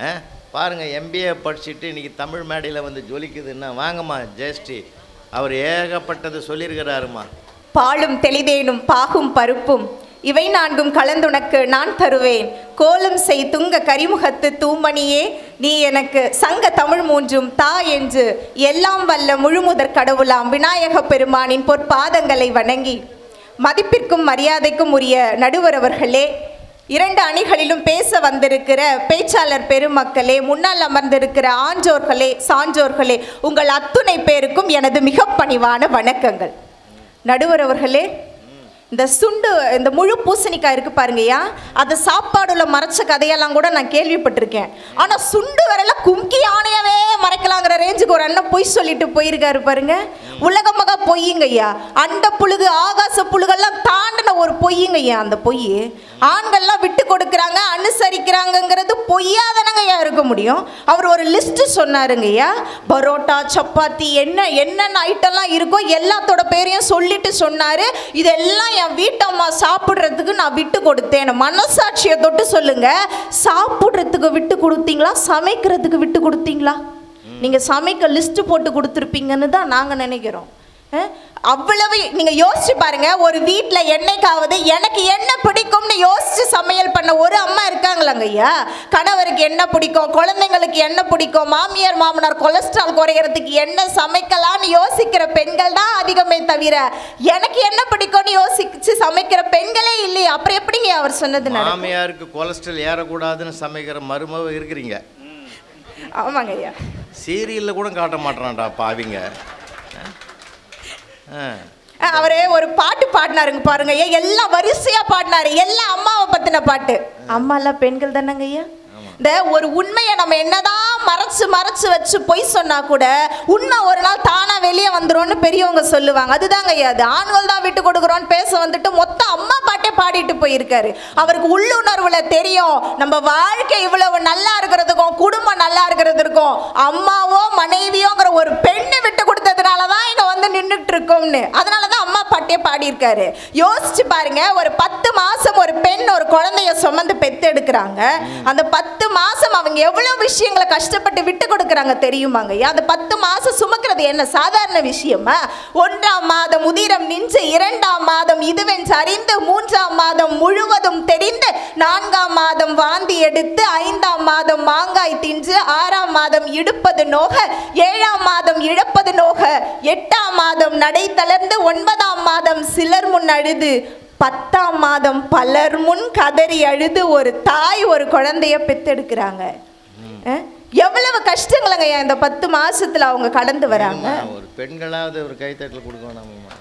ஆ பாருங்கள் எம்பிஏ படிச்சுட்டு இன்றைக்கி தமிழ் மேடையில் வந்து ஜொலிக்குதுன்னா வாங்கம்மா ஜெயஸ்ரீ அவர் ஏகப்பட்டது சொல்லியிருக்கிறாருமா பாலும் தெளிதேனும் பாகும் பருப்பும் இவை நான்கும் கலந்துனக்கு நான் தருவேன் கோலம் செய் துங்க கரிமுகத்து தூமணியே நீ எனக்கு சங்க தமிழ் மூன்றும் தா என்று எல்லாம் வல்ல முழுமுதற் கடவுளாம் விநாயக பெருமானின் பொற்பாதங்களை வணங்கி மதிப்பிற்கும் மரியாதைக்கும் உரிய நடுவர் அவர்களே இரண்டு அணிகளிலும் பேச வந்திருக்கிற பேச்சாளர் பெருமக்களே முன்னால் அமர்ந்திருக்கிற ஆன்றோர்களே சான்றோர்களே உங்கள் அத்துணை பேருக்கும் எனது மிக பணிவான வணக்கங்கள் நடுவர் அவர்களே இந்த சுண்டு இந்த முழு பூசணிக்காய் இருக்கு பாருங்கய்யா அதை சாப்பாடுல மறைச்ச கதையெல்லாம் கூட நான் கேள்விப்பட்டிருக்கேன் ஆனா சுண்டு வரல கும்கி யானையவே மறைக்கலாங்கிற ரேஞ்சுக்கு ஒரு அண்ணன் பொய் சொல்லிட்டு போயிருக்காரு பாருங்க உலக மகா பொய்யுங்கய்யா அண்ட புழுகு ஆகாச புழுகெல்லாம் தாண்டின ஒரு பொய்யுங்கய்யா அந்த பொய் ஆண்கள்லாம் விட்டு கொடுக்குறாங்க அனுசரிக்கிறாங்கங்கிறது பொய்யாதானங்கய்யா இருக்க முடியும் அவர் ஒரு லிஸ்ட் சொன்னாருங்கய்யா பரோட்டா சப்பாத்தி என்ன என்னென்ன ஐட்டம்லாம் இருக்கோ எல்லாத்தோட பேரையும் சொல்லிட்டு சொன்னாரு இதெல்லாம் என் வீட்டம்மா சாப்பிட்றதுக்கு நான் விட்டு கொடுத்தேன் மனசாட்சியை தொட்டு சொல்லுங்க சாப்பிட்றதுக்கு விட்டு கொடுத்தீங்களா சமைக்கிறதுக்கு விட்டு கொடுத்தீங்களா நீங்க சமைக்க லிஸ்ட் போட்டு கொடுத்துருப்பீங்கன்னு தான் நாங்க நினைக்கிறோம் அஹ், அவ்வளவு நீங்க யோசிச்சு பாருங்க ஒரு வீட்ல என்னைக்காவது எனக்கு என்ன பிடிக்கும்னு யோசிச்சு சமையல் பண்ண ஒரு அம்மா இருக்காங்களாங்க ஐயா கணவருக்கு என்ன பிடிக்கும் குழந்தைங்களுக்கு என்ன பிடிக்கும் மாமியார் மாமனார் கொலஸ்ட்ரால் குறையறதுக்கு என்ன சமைக்கலாம்னு யோசிக்கிற பெண்கள் தான் அதிகமே தவிர எனக்கு என்ன பிடிக்கும்னு யோசிச்சு சமைக்கிற பெண்களே இல்லையே அப்புறம் எப்படிங்க அவர் சொன்னது நடக்கும் மாமியாருக்கு கொலஸ்ட்ரால் ஏறக்கூடாதுன்னு சமைக்கிற மருமவ இருக்கிறீங்க ஆமாங்க ஐயா சீரியலில் கூட காட்ட மாட்டேறான்டா பாவிங்க ஆ அஹ் அவரு ஒரு பாட்டு பாடினாருங்க பாருங்க ஐயா எல்லாம் வரிசையா பாடினாரு எல்லாம் அம்மாவை பத்தின பாட்டு அம்மா எல்லாம் பெண்கள் தானங்க ஐயா இந்த ஒரு உண்மையை நம்ம என்னதான் மறைச்சு மறைச்சு வச்சு பொய் சொன்னா கூட உண்மை ஒரு நாள் தானா வெளியே வந்துரும்னு பெரியவங்க சொல்லுவாங்க அதுதாங்க ஐயா அது ஆண்கள் தான் விட்டு கொடுக்குறோன்னு பேச வந்துட்டு மொத்த அம்மா பாட்டே பாடிட்டு போயிருக்காரு அவருக்கு உள்ளுணர்வுல தெரியும் நம்ம வாழ்க்கை இவ்வளவு நல்லா இருக்கிறதுக்கும் குடும்பம் நல்லா இருக்கிறதுக்கும் அம்மாவோ மனைவியோங்கிற ஒரு பெண்ணை விட்டு கொடுத்ததுனால தான் இங்க வந்து நின்றுட்டு இருக்கோம்னு அதனால தான் அம்மா பாட்டே பாடியிருக்காரு யோசிச்சு பாருங்க ஒரு பத்து மாசம் ஒரு பெண் ஒரு குழந்தைய சுமந்து பெத்து எடுக்கிறாங்க அந்த பத்து மாசம் அவங்க எவ்வளவு விஷயங்களை கஷ்டப்பட்டு விட்டு கொடுக்குறாங்க தெரியுமாங்க ஐயா? அந்த பத்து மாசம் சுமக்கிறது என்ன சாதாரண விஷயமா ஒன்றாம் மாதம் உதிரம் நின்று இரண்டாம் மாதம் இதுவென்று அறிந்து மூன்றாம் மாதம் முழுவதும் தெரிந்து நான்காம் மாதம் வாந்தி எடுத்து ஐந்தாம் மாதம் மாங்காய் தின்று ஆறாம் மாதம் இடுப்பது நோக ஏழாம் மாதம் இழப்பது நோக எட்டாம் மாதம் நடை தளர்ந்து ஒன்பதாம் மாதம் சிலர் முன் அழுது பத்தாம் மாதம் பலர் முன் கதறி அழுது ஒரு தாய் ஒரு குழந்தைய பெத்தெடுக்கிறாங்க அஹ், எவ்வளவு கஷ்டங்களுங்க இந்த பத்து மாசத்துல அவங்க கடந்து வராங்க இருமா, ஒரு பெண்களாவது ஒரு கைத்தட்டல் கொடுக்கணும்மா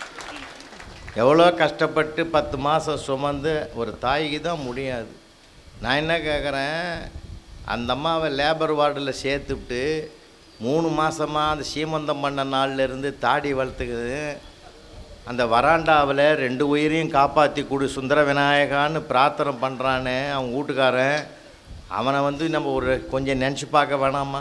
எவ்வளோ கஷ்டப்பட்டு பத்து மாதம் சுமந்து ஒரு தாய்க்கு தான் முடியாது நான் என்ன கேட்குறேன் அந்த அம்மாவை லேபர் வார்டில் சேர்த்துவிட்டு மூணு மாதமாக அந்த சீமந்தம் பண்ண நாள்ல இருந்து தாடி வளர்த்துக்குது அந்த வராண்டாவில் ரெண்டு உயிரையும் காப்பாற்றி கொடு சுந்தர விநாயகான்னு பிரார்த்தனை பண்ணுறானே அவன் வீட்டுக்காரன் அவனை வந்து நம்ம ஒரு கொஞ்சம் நினச்சி பார்க்க வேணாமா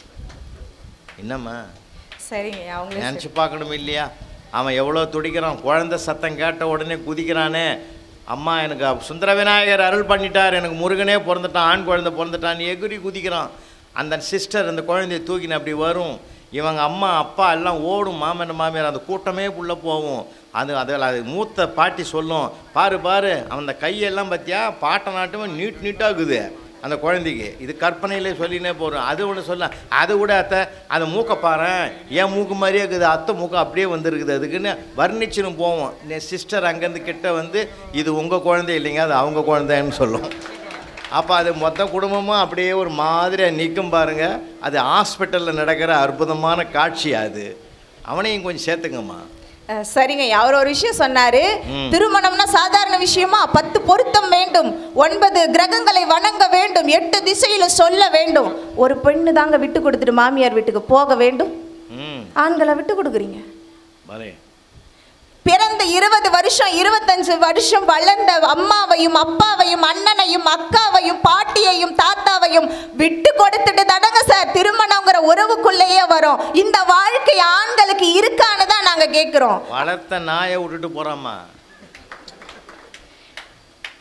என்னம்மா சரிங்க அவங்களே நினச்சி பார்க்கணும் இல்லையா அவன் எவ்வளோ துடிக்கிறான் குழந்தை சத்தம் கேட்ட உடனே குதிக்கிறானே அம்மா எனக்கு சுந்தர விநாயகர் அருள் பண்ணிட்டார் எனக்கு முருகனே பிறந்துட்டான் ஆண் குழந்தை பிறந்துட்டான் எகுரி குதிக்கிறான் அந்த சிஸ்டர் அந்த குழந்தைய தூக்கின்னு அப்படி வரும் இவங்க அம்மா அப்பா எல்லாம் ஓடும் மாமன் மாமியார் அந்த கூட்டமே உள்ளே போகும் அது அதில் அது மூத்த பாட்டி சொல்லும் பாரு பாரு அவன் அந்த கையெல்லாம் பார்த்தியா பாட்டை நாட்டுமே நீட் நீட்டாகுது அந்த குழந்தைக்கு இது கற்பனையிலே சொல்லினே போகிறோம் அது ஒன்று சொல்ல அதை விட அத்தை அந்த மூக்கை பாரேன் என் மூக்கு மாதிரியே இருக்குது அத்தை மூக்கு அப்படியே வந்திருக்குது அதுக்குன்னு வர்ணிச்சுன்னு போவோம் என் சிஸ்டர் அங்கேருந்து கிட்ட வந்து இது உங்கள் குழந்தை இல்லைங்க அது அவங்க குழந்தைன்னு சொல்லும் அப்போ அது மொத்த குடும்பமும் அப்படியே ஒரு மாதிரியாக நிற்கும் பாருங்க அது ஹாஸ்பிட்டலில் நடக்கிற அற்புதமான காட்சி அது அவனையும் கொஞ்சம் சேர்த்துங்கம்மா அஹ், சரிங்க அவர் ஒரு விஷயம் சொன்னாரு ம். திருமணம்னா சாதாரண விஷயமா பத்து பொருத்தம் வேண்டும் ஒன்பது கிரகங்களை வணங்க வேண்டும் எட்டு திசையில சொல்ல வேண்டும் ஒரு பெண்ணு தாங்க விட்டு கொடுத்துட்டு மாமியார் வீட்டுக்கு போக வேண்டும் ம் ஆண்களை விட்டு கொடுக்குறீங்க பலே பிறந்த இருபது வருஷம் இருபத்தஞ்சு வருஷம் வளர்ந்த அம்மாவையும் அப்பாவையும் அண்ணனையும் அக்காவையும் பாட்டியையும் தாத்தாவையும் விட்டு கொடுத்துட்டு தானங்க சார் திருமணங்கிற உறவுக்குள்ளேயே வரும் இந்த வாழ்க்கை ஆண்களுக்கு இருக்கான்னு தான் நாங்க கேட்கிறோம் வளர்த்த நாயை விட்டுட்டு போகிறாம்மா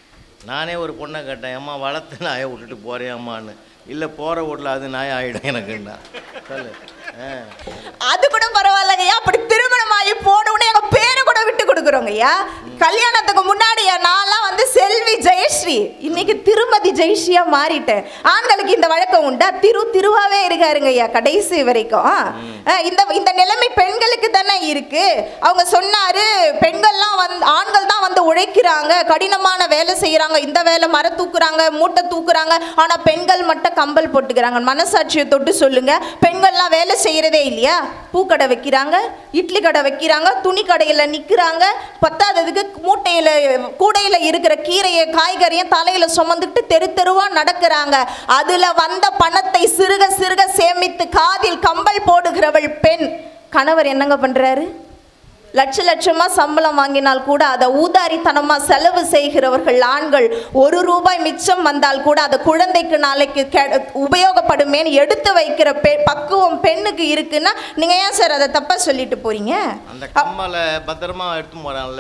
நானே ஒரு பொண்ணை கேட்டேன் அம்மா வளர்த்து நாயை விட்டுட்டு போகிறேன் அம்மான்னு இல்லை போகிற வீட்டில் அது நாய் ஆகிடும் எனக்குன்னா சொல்லு ஆ அது கூட பரவாயில்லைங்கய்யா அப்படி திருமணம் ஆகி போன உடனே எங்க பேரை கூட விட்டு கொடுக்குறோங்கய்யா கல்யாணத்துக்கு முன்னாடி நான்லாம் வந்து செல்வி ஜெயஸ்ரீ இன்னைக்கு திருமதி ஜெயஸ்ரீயா மாறிட்டேன் ஆண்களுக்கு இந்த வழக்கம் உண்டா திரு திருவாவே இருக்காருங்க ஐயா கடைசி வரைக்கும் அஹ் இந்த இந்த நிலைமை பெண்களுக்கு தானே இருக்கு அவங்க சொன்னாரு பெண்கள்லாம் வந்து ஆண்கள் தான் வந்து உழைக்கிறாங்க கடினமான வேலை செய்யறாங்க இந்த வேலை மர தூக்குறாங்க மூட்டை தூக்குறாங்க ஆனா பெண்கள் மட்டும் கம்பல் போட்டுக்கிறாங்க மனசாட்சியை தொட்டு சொல்லுங்க பெண்கள்லாம் வேலை செய்யறதே இல்லையா பூக்கடை வைக்கிறாங்க இட்லி கடை வைக்கிறாங்க துணி கடையில நிக்கிறாங்க பத்தாததுக்கு மூட்டையில கூடையில இருக்கிற கீரையை காய்கறியும் தலையில சுமந்துட்டு தெரு தெருவா நடக்கிறாங்க அதுல வந்த பணத்தை சிறுக சிறுக சேமித்து காதில் கம்பல் போடுகிறவள் பெண் கணவர் என்னங்க பண்றாரு லட்ச லட்சமா சம்பளம் வாங்கினால் கூட அதை ஊதாரித்தனமா செலவு செய்கிறவர்கள் ஆண்கள் ஒரு ரூபாய் மிச்சம் வந்தால் கூட அதை குழந்தைக்கு நாளைக்கு கெ- உபயோகப்படுமேன்னு எடுத்து வைக்கிற பெ பக்குவம் பெண்ணுக்கு இருக்குன்னா நீங்க ஏன் சார் அதை தப்பா சொல்லிட்டு போறீங்க அந்த கம்மலை பத்திரமா எடுத்து போகிறான்ல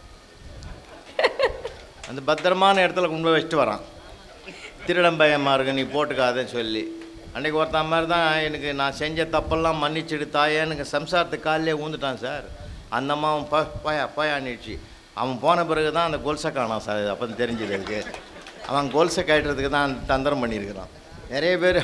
அந்த பத்திரமான இடத்துல கொண்டு போய் வச்சுட்டு வரான் திருடம் பயமா இருக்கு நீ போட்டுக்காதன்னு சொல்லி அன்றைக்கி ஒருத்தன் மாதிரி தான் எனக்கு நான் செஞ்ச தப்பெல்லாம் மன்னிச்சிடு தாயே எனக்கு சம்சாரத்துக்கு காலிலே ஊந்துட்டான் சார் அந்த அம்மா அவன் ப போயா போயான்னுச்சு அவன் போன பிறகு தான் அந்த கொலுசை காணான் சார் அப்போ தெரிஞ்சது எனக்கு அவன் கொலுசை கட்டுறதுக்கு தான் தந்திரம் பண்ணியிருக்கிறான் நிறைய பேர்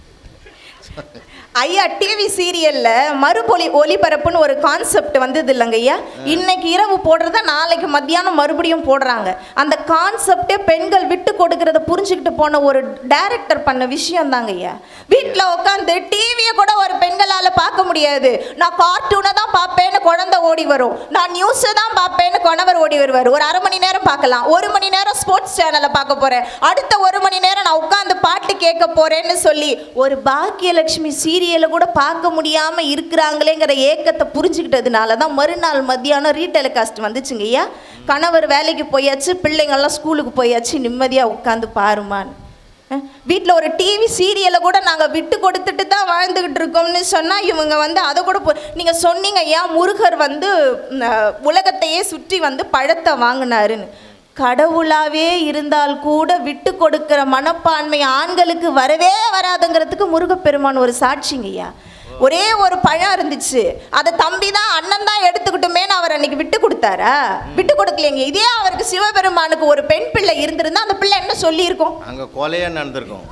ஐயா டிவி சீரியல்ல மறுபொலி ஒளிபரப்புன்னு ஒரு கான்செப்ட் வந்தது இல்லைங்க ஐயா இன்னைக்கு இரவு போடுறத நாளைக்கு மத்தியானம் மறுபடியும் போடுறாங்க அந்த கான்செப்டே பெண்கள் விட்டு கொடுக்கறத புரிஞ்சுக்கிட்டு போன ஒரு டைரக்டர் பண்ண விஷயம் தாங்க ஐயா வீட்டில் உட்காந்து டிவியை கூட ஒரு பெண்களால் பார்க்க முடியாது நான் கார்ட்டூனை தான் பார்ப்பேன்னு குழந்தை ஓடி வரும் நான் நியூஸை தான் பார்ப்பேன்னு கணவர் ஓடி வருவார் ஒரு அரை மணி நேரம் பார்க்கலாம் ஒரு மணி நேரம் ஸ்போர்ட்ஸ் சேனலை பார்க்க போறேன் அடுத்த ஒரு மணி நேரம் நான் உட்காந்து பாட்டு கேட்க போறேன்னு சொல்லி ஒரு பாக்கியலட்சுமி சீரியலை கூட பார்க்க முடியாம இருக்கிறாங்களேங்கிற ஏக்கத்தை புரிஞ்சுக்கிட்டதுனால தான் மறுநாள் மத்தியானம் ரீடெலிகாஸ்ட் வந்துச்சுங்க ஐயா கணவர் வேலைக்கு போயாச்சு பிள்ளைங்கள்லாம் ஸ்கூலுக்கு போயாச்சு நிம்மதியா உட்காந்து பாருமான்னு வீட்டில் ஒரு டிவி சீரியலை கூட நாங்கள் விட்டு கொடுத்துட்டு தான் வாழ்ந்துக்கிட்டு இருக்கோம்னு சொன்னால் இவங்க வந்து அதை கூட போ நீங்கள் சொன்னீங்க ஏன் முருகர் வந்து ம், அஹ், உலகத்தையே சுற்றி வந்து பழத்தை வாங்கினாருன்னு கடவுளாவே இருந்தால் கூட விட்டு கொடுக்கிற மனப்பான்மை ஆண்களுக்கு வரவே வராதுங்கிறதுக்கு முருகப்பெருமான் ஒரு சாட்சிங்கய்யா ஒரே ஒரு பழம் இருந்துச்சு அதை தம்பி தான் அண்ணன் தான் எடுத்துக்கிட்டுமேன்னு அவர் அன்னைக்கு விட்டு கொடுத்தாரா விட்டு கொடுக்கலைங்க இதே அவருக்கு சிவபெருமானுக்கு ஒரு பெண் பிள்ளை இருந்திருந்தா அந்த பிள்ளை என்ன சொல்லியிருக்கும் அங்கே கொலையாக நடந்திருக்கும்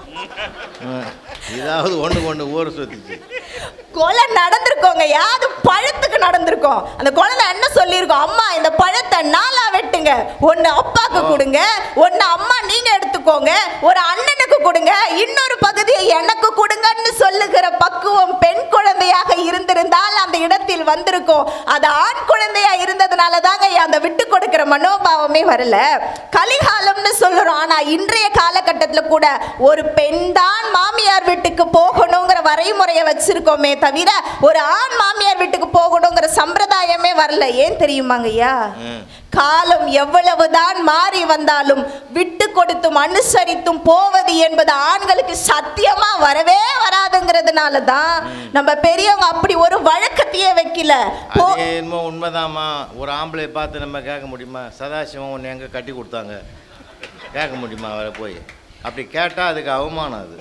ம். இதாவது ஒன்று ஒன்று ஊர் சுற்றிச்சு கொலை நடந்திருக்கோங்க அது பழத்துக்கு நடந்திருக்கும் அந்த குழந்தை என்ன சொல்லியிருக்கோம் அம்மா இந்த பழத்தை நாலா வெட்டுங்க ஒன்னு அப்பாக்கு கொடுங்க ஒன்னு அம்மா நீங்க எடுத்துக்கோங்க ஒரு அண்ணனுக்கு கொடுங்க இன்னொரு பகுதியை எனக்கு கொடுங்கன்னு சொல்லுகிற பக்குவம் பெண் குழந்தையாக இருந்திருந்தால் அந்த இடத்தில் வந்திருக்கும் அது ஆண் குழந்தையா இருந்ததுனால தாங்க அந்த விட்டு கொடுக்கிற மனோபாவமே வரல கலிகாலம்னு சொல்லுறோம் ஆனா இன்றைய காலகட்டத்துல கூட ஒரு பெண் தான் மாமியார் வீட்டுக்கு போகணுங்கிற வரைமுறையை வச்சிருக்கோமே தவிர ஒரு ஆண் மாமியார் வீட்டுக்கு போகணுங்கிற சம்பிரதாயமே வரல ஏன் தெரியுமாங்க ஐயா ம். காலம் எவ்வளவுதான் மாறி வந்தாலும் விட்டு கொடுத்தும் அனுசரித்தும் போவது என்பது ஆண்களுக்கு சத்தியமா வரவே வராதுங்கிறதுனால தான் நம்ம பெரியவங்க அப்படி ஒரு வழக்கத்தையே வைக்கல போ அது என்னமோ உண்மைதாம்மா ஒரு ஆம்பளை பார்த்து நம்ம கேட்க முடியுமா சதாசிவம் உன்னை எங்கே கட்டி கொடுத்தாங்க கேட்க முடியுமா அவரை போய் அப்படி கேட்டால் அதுக்கு அவமானம் அது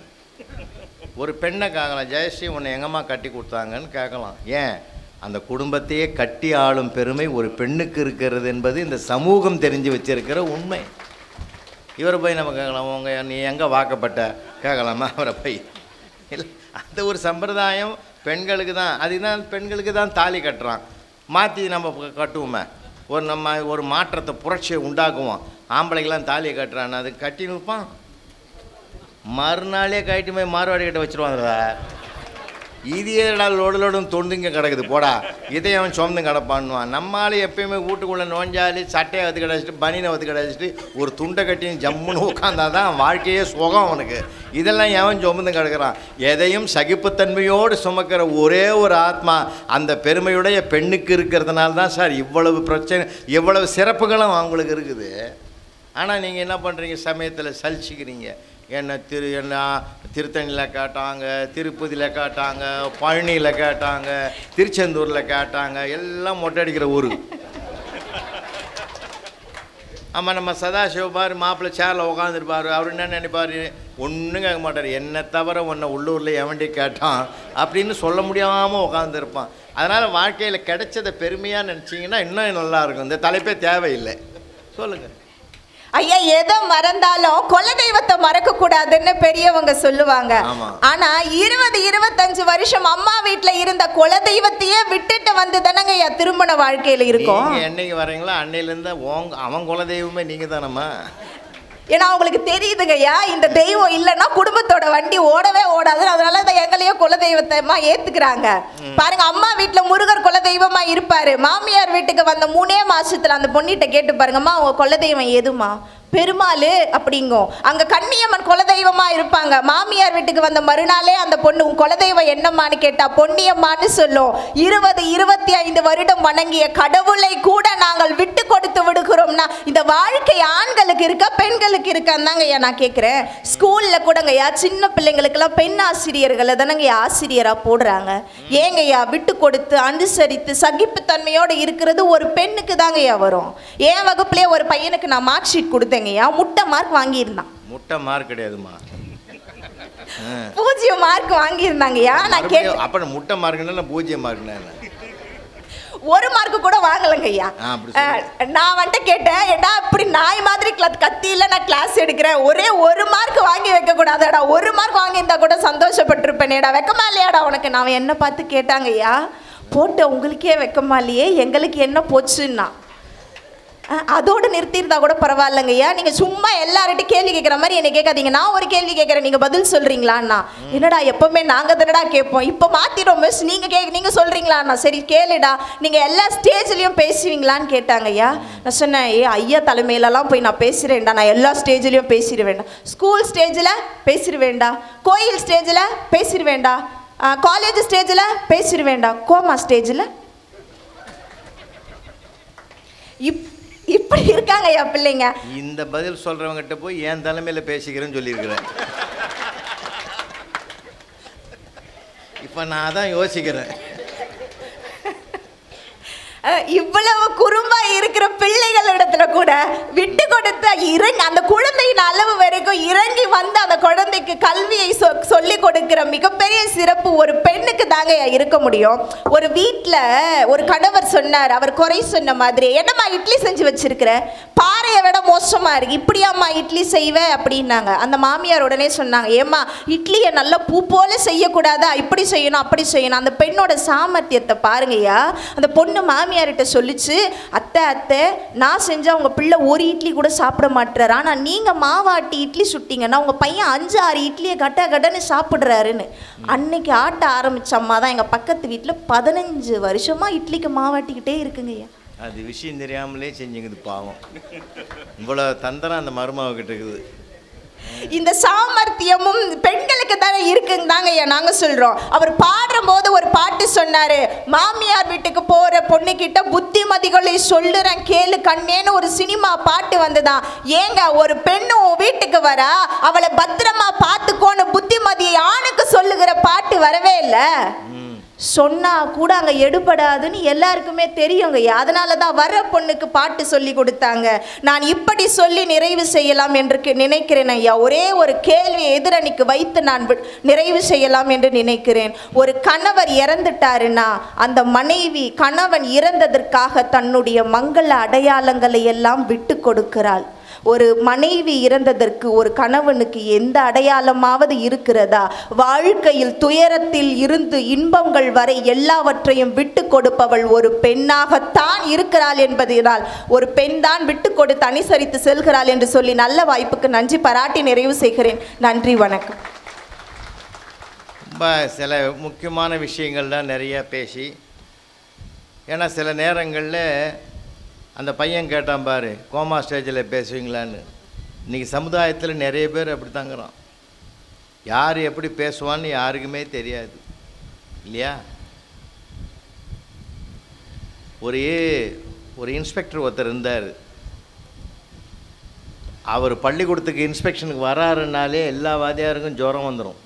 ஒரு பெண்ணை கேட்கலாம் ஜெயஸ்ரீ உன்னை எங்கம்மா கட்டி கொடுத்தாங்கன்னு கேட்கலாம் ஏன் அந்த குடும்பத்தையே கட்டி ஆளும் பெருமை ஒரு பெண்ணுக்கு இருக்கிறது என்பது இந்த சமூகம் தெரிஞ்சு வச்சிருக்கிற உண்மை இவரை போய் நம்ம கேட்கலாம் உங்க நீ எங்கே வாக்கப்பட்ட கேட்கலாமா அவரை போய் இல்லை அந்த ஒரு சம்பிரதாயம் பெண்களுக்கு தான் அதுதான் பெண்களுக்கு தான் தாலி கட்டுறான் மாற்றி நம்ம க- கட்டுவோமே ஒரு நம்ம ஒரு மாற்றத்தை புரட்சியை உண்டாக்குவோம் ஆம்பளைக்கெல்லாம் தாலியை கட்டுறான் அது கட்டி நிற்பான் மறுநாளே கட்டி போய் மார்வாடி கிட்ட வச்சுருவாங்க இது ஏடா லோடு லோடும் தொண்டுங்க கிடக்குது போடா இதை அவன் சுமந்து கிடப்பான்னுவான் நம்மளால எப்பயுமே வீட்டுக்குள்ளே நோஞ்சாலி சட்டையை வத்து கிடச்சிட்டு பனியனை வத்து கிடச்சிட்டு ஒரு துண்டை கட்டி ஜம்முன்னு உட்காந்தா தான் வாழ்க்கையே சுகம் அவனுக்கு இதெல்லாம் எவன் சுமந்து கிடக்குறான் எதையும் சகிப்புத்தன்மையோடு சுமக்கிற ஒரே ஒரு ஆத்மா அந்த பெருமையுடைய பெண்ணுக்கு இருக்கிறதுனால தான் சார் இவ்வளவு பிரச்சனை இவ்வளவு சிறப்புகளும் அவங்களுக்கு இருக்குது ஆனால் நீங்கள் என்ன பண்ணுறீங்க சமயத்தில் சலிச்சிக்கிறீங்க என்ன திரு என்ன திருத்தணியில் கேட்டாங்க திருப்பதியில் கேட்டாங்க பழனியில் கேட்டாங்க திருச்செந்தூரில் கேட்டாங்க எல்லாம் மொட்டை அடிக்கிற ஊர் ஆமாம் நம்ம சதாசிவபார் மாப்பிள்ளை சேரில் உட்காந்துருப்பார் அவர் என்ன நினைப்பார் ஒன்றும் கேட்க மாட்டார் என்னை தவிர உன்னை உள்ளூரில் எவன்டி கேட்டான் அப்படின்னு சொல்ல முடியாமல் உட்காந்துருப்பான் அதனால் வாழ்க்கையில் கிடைச்சதை பெருமையாக நினச்சிங்கன்னா இன்னும் நல்லா இருக்கும் இந்த தலைப்பே தேவையில்லை சொல்லுங்கள் ஐயா எதை மறந்தாலும் குலதெய்வத்தை மறக்க கூடாதுன்னு பெரியவங்க சொல்லுவாங்க ஆமா. ஆனா இருபது இருபத்தஞ்சு வருஷம் அம்மா வீட்ல இருந்த குலதெய்வத்தையே விட்டுட்டு வந்து தானங்க ஐயா திருமண வாழ்க்கையில இருக்கும் நீங்கள் என்னைக்கு வரீங்களோ அன்னையிலேருந்து உங்க அவன் குலதெய்வமே நீங்கள் தானம்மா ஏன்னா அவங்களுக்கு தெரியுதுங்க ஐயா இந்த தெய்வம் இல்லைன்னா குடும்பத்தோட வண்டி ஓடவே ஓடாது அதனால இந்த எங்களையோ குலதெய்வத்தமா ஏத்துக்கிறாங்க பாருங்க அம்மா வீட்ல முருகர் குலதெய்வமா இருப்பாரு மாமியார் வீட்டுக்கு வந்த மூணே மாசத்துல அந்த பொண்ணிட்ட கேட்டு பாருங்கம்மா உங்க குலதெய்வம் எதுமா பெருமாள் அப்படிங்கும் அங்க கன்னியம்மன் குலதெய்வமா இருப்பாங்க மாமியார் வீட்டுக்கு வந்த மறுநாளே அந்த பொண்ணு உன் குலதெய்வம் என்னம்மான்னு கேட்டா பொன்னியம்மான்னு சொல்லும் இருபது இருபத்தி ஐந்து வருடம் வணங்கிய கடவுளை கூட நாங்கள் விட்டு கொடுத்து விடுகிறோம்னா இந்த வாழ்க்கை ஆண்களுக்கு இருக்கா பெண்களுக்கு இருக்கான்னு தாங்க ஐயா நான் கேட்குறேன் ஸ்கூல்ல கூடங்கய்யா சின்ன பிள்ளைங்களுக்கெல்லாம் பெண் ஆசிரியர்களை தானங்க ஆசிரியரா போடுறாங்க ஏங்கய்யா விட்டு கொடுத்து அனுசரித்து சகிப்புத்தன்மையோட இருக்கிறது ஒரு பெண்ணுக்கு தாங்கய்யா வரும் என் வகுப்புலயே ஒரு பையனுக்கு நான் மார்க் ஷீட் கொடுத்தேங்கய்யா முட்டை மார்க் வாங்கியிருந்தான் முட்டை மார்க் கிடையாதுமா பூஜ்ஜியம் மார்க் வாங்கியிருந்தாங்கய்யா நான் கேட்டேன் அப்போ முட்டை மார்க்குன்னா பூஜ்ஜியம் மார்க்குன்னா என்ன ஒரு மார்க் கூட வாங்கலங்க ஐயா ஆ, அப்படி சொல்லு. அஹ், நான் வந்துட்டு கேட்டேன் ஏடா இப்படி நாய் மாதிரி கிள- கத்தியில நான் கிளாஸ் எடுக்கிறேன் ஒரே ஒரு மார்க் வாங்கி வைக்க கூடாதாடா ஒரு மார்க் வாங்கியிருந்தா கூட சந்தோஷப்பட்டிருப்பேனேடா வெக்கமா இல்லையாடா உனக்கு நான் என்ன பார்த்து கேட்டாங்க ஐயா போட்ட உங்களுக்கே வெக்கமா இல்லையே எங்களுக்கு என்ன போச்சுன்னா அஹ், அதோடு நிறுத்தியிருந்தா கூட பரவாயில்லைங்க ஐயா நீங்க சும்மா எல்லார்ட்டையும் கேள்வி கேட்குற மாதிரி என்னை கேட்காதீங்க நான் ஒரு கேள்வி கேட்குறேன் நீங்க பதில் சொல்றீங்களான்னா என்னடா எப்பவுமே நாங்க தானடா கேட்போம் இப்போ மாத்திரோம் மிஸ் நீங்க கே நீங்க சொல்றீங்களாண்ணா சரி கேளுடா நீங்க எல்லா ஸ்டேஜ்லயும் பேசுவீங்களான்னு கேட்டாங்க ஐயா நான் சொன்னேன் ஏ ஐயா தலைமையிலலாம் போய் நான் பேசுறேன்டா நான் எல்லா ஸ்டேஜ்லயும் பேசிடுவேன்டா ஸ்கூல் ஸ்டேஜில் பேசிடுவேன்டா கோயில் ஸ்டேஜில் பேசிடுவேன்டா காலேஜ் ஸ்டேஜில் பேசிடுவேன்டா கோமா ஸ்டேஜில் இப் இப்படி இருக்காங்க ஐயா பிள்ளைங்க இந்த பதில் சொல்றவங்ககிட்ட போய் என் தலைமையில பேசிக்கிறேன்னு சொல்லியிருக்கிறேன் இப்போ நான் தான் யோசிக்கிறேன் அஹ், இவ்வளவு குறும்பா இருக்கிற பிள்ளைகளிடத்துல கூட விட்டு கொடுத்த இறங்கி அந்த குழந்தையின் அளவு வரைக்கும் இறங்கி வந்து அந்த குழந்தைக்கு கல்வியை சொ சொல்லி கொடுக்கிற மிகப்பெரிய சிறப்பு ஒரு பெண்ணுக்கு தாங்க இருக்க முடியும் ஒரு வீட்டில் ஒரு கணவர் சொன்னார் அவர் குறை சொன்ன மாதிரி என்னம்மா இட்லி செஞ்சு வச்சிருக்கிற பாறையை விட மோசமா இருக்கு இப்படியாம்மா இட்லி செய்வ அப்படின்னாங்க அந்த மாமியார் உடனே சொன்னாங்க ஏம்மா இட்லியை நல்லா பூ போல செய்யக்கூடாதா இப்படி செய்யணும் அப்படி செய்யணும் அந்த பெண்ணோட சாமர்த்தியத்தை பாருங்கய்யா அந்த பொண்ணு மாமியார்கிட்ட சொல்லிச்சு அத்தை அத்தை நான் செஞ்சா உங்க பிள்ளை ஒரு இட்லி கூட சாப்பிட மாட்டுறாரு ஆனா நீங்க மாவாட்டி இட்லி சுட்டீங்கன்னா உங்க பையன் அஞ்சு ஆறு இட்லியை கட்ட கடன்னு சாப்பிடுறாருன்னு அன்னைக்கு ஆட்ட ஆரம்பிச்ச அம்மா தான் எங்க பக்கத்து வீட்டுல பதினஞ்சு வருஷமா இட்லிக்கு மாவாட்டிக்கிட்டே இருக்குங்கய்யா அது விஷயம் தெரியாமலே செஞ்சுங்குது பாவம் இவ்வளோ தந்திரம் அந்த மருமகிட்ட இருக்குது இந்த சாமர்த்தியமும் பெண்களுக்கு தானே இருக்குங்க தாங்க ஐயா நாங்க சொல்றோம் அவர் பாடும்போது ஒரு பாட்டு சொன்னாரு மாமியார் வீட்டுக்கு போற பொண்ணுகிட்ட புத்திமதிகளை சொல்லுறேன் கேளு கண்ணேன்னு ஒரு சினிமா பாட்டு வந்துதான் ஏங்க ஒரு பெண்ணு உன் வீட்டுக்கு வரா அவளை பத்திரமா பார்த்துக்கோன்னு புத்திமதியை ஆணுக்கு சொல்லுகிற பாட்டு வரவே இல்லை சொன்னா கூட அங்க எடுபடாதுன்னு எல்லாருக்குமே தெரியுங்க அதனால தான் வர பொண்ணுக்கு பாட்டு சொல்லி கொடுத்தாங்க நான் இப்படி சொல்லி நிறைவு செய்யலாம் என்று கி- நினைக்கிறேன் ஐயா ஒரே ஒரு கேள்வியை எதிரணிக்கு வைத்து நான் வி- நிறைவு செய்யலாம் என்று நினைக்கிறேன் ஒரு கணவர் இறந்துட்டாருன்னா அந்த மனைவி கணவன் இறந்ததற்காக தன்னுடைய மங்கள அடையாளங்களை எல்லாம் விட்டு கொடுக்கிறாள் ஒரு மனைவி இறந்ததற்கு ஒரு கணவனுக்கு எந்த அடையாளமாவது இருக்கிறதா வாழ்க்கையில் துயரத்தில் இருந்து இன்பங்கள் வரை எல்லாவற்றையும் விட்டு கொடுப்பவள் ஒரு பெண்ணாகத்தான் இருக்கிறாள் என்பதனால் ஒரு பெண் தான் விட்டு கொடுத்து அனுசரித்து செல்கிறாள் என்று சொல்லி நல்ல வாய்ப்புக்கு நன்றி பாராட்டி நிறைவு செய்கிறேன் நன்றி வணக்கம் ரொம்ப சில முக்கியமான விஷயங்கள்லாம் நிறைய பேசி ஏன்னா சில நேரங்களில் அந்த பையன் கேட்டான் பாரு கோமா ஸ்டேஜில் பேசுவீங்களான்னு இன்றைக்கி சமுதாயத்தில் நிறைய பேர் அப்படி தாங்கிறான் யார் எப்படி பேசுவான்னு யாருக்குமே தெரியாது இல்லையா ஒரு ஒரு இன்ஸ்பெக்டர் ஒருத்தர் இருந்தார் அவர் பள்ளிக்கூடத்துக்கு இன்ஸ்பெக்ஷனுக்கு வராருனாலே எல்லா வாத்தியாருக்கும் ஜுரம் வந்துடும்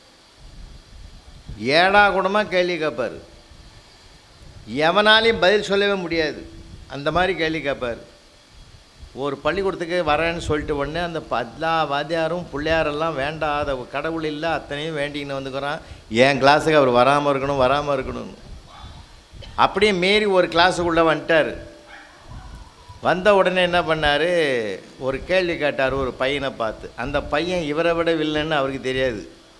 ஏடா கூடமாக கேள்வி கேட்பார் எவனாலையும் பதில் சொல்லவே முடியாது அந்த மாதிரி கேள்வி கேட்பார் ஒரு பள்ளிக்கூடத்துக்கு வரேன்னு சொல்லிட்டு உடனே அந்த ப- எல்லா வாத்தியாரும் பிள்ளையாரெல்லாம் வேண்டாத கடவுள் இல்லை அத்தனையும் வேண்டின்னு வந்துக்கிறான் என் கிளாஸுக்கு அவர் வராமல் இருக்கணும் வராமல் இருக்கணும்னு அப்படியே மீறி ஒரு கிளாஸுக்குள்ளே வந்துட்டார் வந்த உடனே என்ன பண்ணார் ஒரு கேள்வி கேட்டார் ஒரு பையனை பார்த்து அந்த பையன் இவரை விட வில்லைன்னு அவருக்கு தெரியாது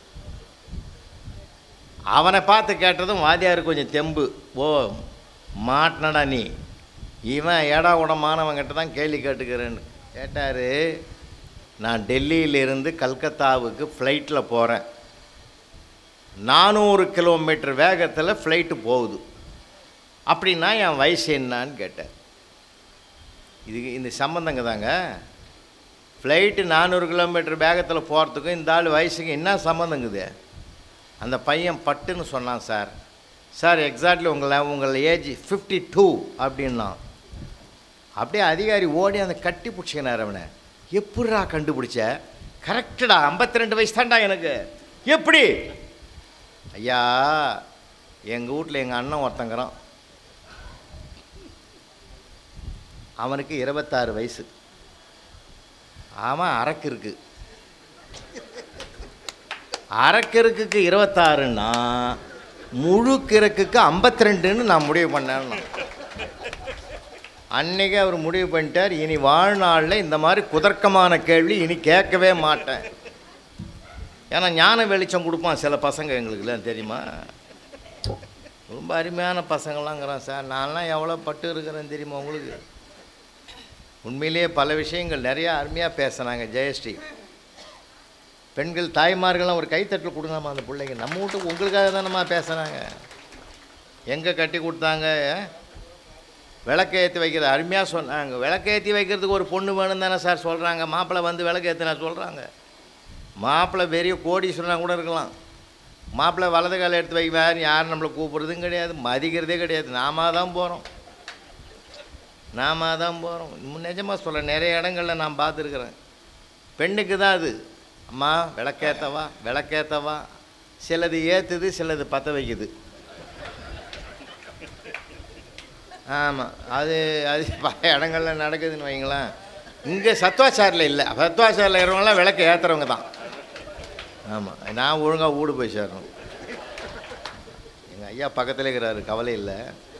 அவனை பார்த்து கேட்டதும் வாத்தியார் கொஞ்சம் தெம்பு ஓ மாட்டினடா நீ இவன் ஏடா உடமானவங்கிட்ட தான் கேள்வி கேட்டுக்கிறேன்னு கேட்டார் நான் டெல்லியிலிருந்து கல்கத்தாவுக்கு ஃப்ளைட்டில் போகிறேன் நானூறு கிலோமீட்டர் வேகத்தில் ஃப்ளைட்டு போகுது அப்படின்னா என் வயசு என்னான்னு கேட்டேன் இது இந்த சம்மந்தங்க தாங்க ஃப்ளைட்டு நானூறு கிலோமீட்டர் வேகத்தில் போகிறதுக்கும் இந்த ஆள் வயசுக்கு என்ன சம்மந்தங்குது அந்த பையன் பட்டுன்னு சொன்னான் சார் சார் எக்ஸாக்ட்லி உங்களை உங்கள் ஏஜ் ஃபிஃப்டி டூ அப்படின்னான் அப்படியே அதிகாரி ஓடி அந்த கட்டி பிடிச்சிக்கினார் அவனை எப்படிடா கண்டுபிடிச்ச கரெக்டடா ஐம்பத்தி ரெண்டு வயசு தான்டா எனக்கு எப்படி ஐயா எங்கள் வீட்டில் எங்கள் அண்ணன் ஒருத்தங்கிறான் அவனுக்கு இருபத்தாறு வயசு அவன் அரக்கு இருக்கு அரக்கிறுக்குக்கு இருபத்தாறுன்னா முழு கிறுக்குக்கு ஐம்பத்தி ரெண்டுன்னு நான் முடிவு பண்ணேன்னா அன்னைக்கு அவர் முடிவு பண்ணிட்டார் இனி வாழ்நாளில் இந்த மாதிரி குதர்க்கமான கேள்வி இனி கேட்கவே மாட்டேன் ஏன்னா ஞான வெளிச்சம் கொடுப்பான் சில பசங்க எங்களுக்குலாம் தெரியுமா ரொம்ப அருமையான பசங்களாங்கிறான் சார் நான்லாம் எவ்வளோ பட்டு இருக்கிறேன் தெரியுமா உங்களுக்கு உண்மையிலேயே பல விஷயங்கள் நிறையா அருமையாக பேசுனாங்க ஜெயஸ்ரீ பெண்கள் தாய்மார்கள்லாம் ஒரு கைத்தட்டல் கொடுங்கம்மா அந்த பிள்ளைங்க நம்ம வீட்டுக்கு உங்களுக்காக தானம்மா பேசுகிறாங்க எங்கே கட்டி கொடுத்தாங்க விளக்கு ஏற்றி வைக்கிறது அருமையாக சொன்னாங்க விளக்கு ஏற்றி வைக்கிறதுக்கு ஒரு பொண்ணு வேணும் தானே சார் சொல்கிறாங்க மாப்பிள்ளை வந்து விளக்கு ஏற்றினா சொல்கிறாங்க மாப்பிள்ளை பெரிய கோடீஸ்வரனா கூட இருக்கலாம் மாப்பிள்ளை வலது காலை எடுத்து வைக்க யாரும் நம்மளை கூப்பிட்றதும் கிடையாது மதிக்கிறதே கிடையாது நாம தான் போகிறோம் நாம தான் போகிறோம் நிஜமாக சொல்ல நிறைய இடங்களில் நான் பார்த்துருக்குறேன் பெண்ணுக்கு தான் அது அம்மா விளக்கேத்தவா விளக்கேத்தவா சிலது ஏற்றுது சிலது பற்ற வைக்குது ஆமாம் அது அது பல இடங்கள்ல நடக்குதுன்னு வைங்களேன் இங்கே சத்வாச்சாரில் இல்லை சத்வாச்சாரில் இருக்கிறவங்களாம் விளக்கு ஏற்றுறவங்க தான் ஆமாம் நான் ஒழுங்காக ஊடு போய் சேரணும் எங்கள் ஐயா பக்கத்தில் இருக்கிறாரு கவலை இல்லை